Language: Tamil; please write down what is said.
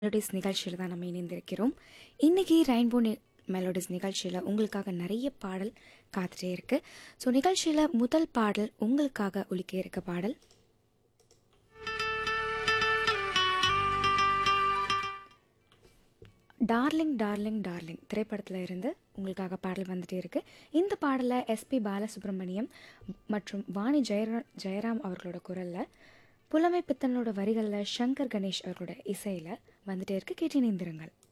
மெலோடிஸ் நிகழ்ச்சியில் தான் நம்ம இணைந்திருக்கிறோம் இன்றைக்கி ரெயின்போ நி மெலோடிஸ் நிகழ்ச்சியில் உங்களுக்காக நிறைய பாடல் காத்துட்டே இருக்கு ஸோ நிகழ்ச்சியில் முதல் பாடல் உங்களுக்காக ஒலிக்க இருக்க பாடல் டார்லிங் டார்லிங் டார்லிங் திரைப்படத்தில் இருந்து உங்களுக்காக பாடல் வந்துட்டே இருக்கு இந்த பாடலை எஸ்பி பாலசுப்ரமணியம் மற்றும் வாணி ஜெயரா ஜெயராம் அவர்களோட குரலில் புலமை பித்தனோட வரிகளில் சங்கர் கணேஷ் அவர்களோட இசையில் வந்துட்டே இருக்கு கேட்டு இணைந்திருங்கள்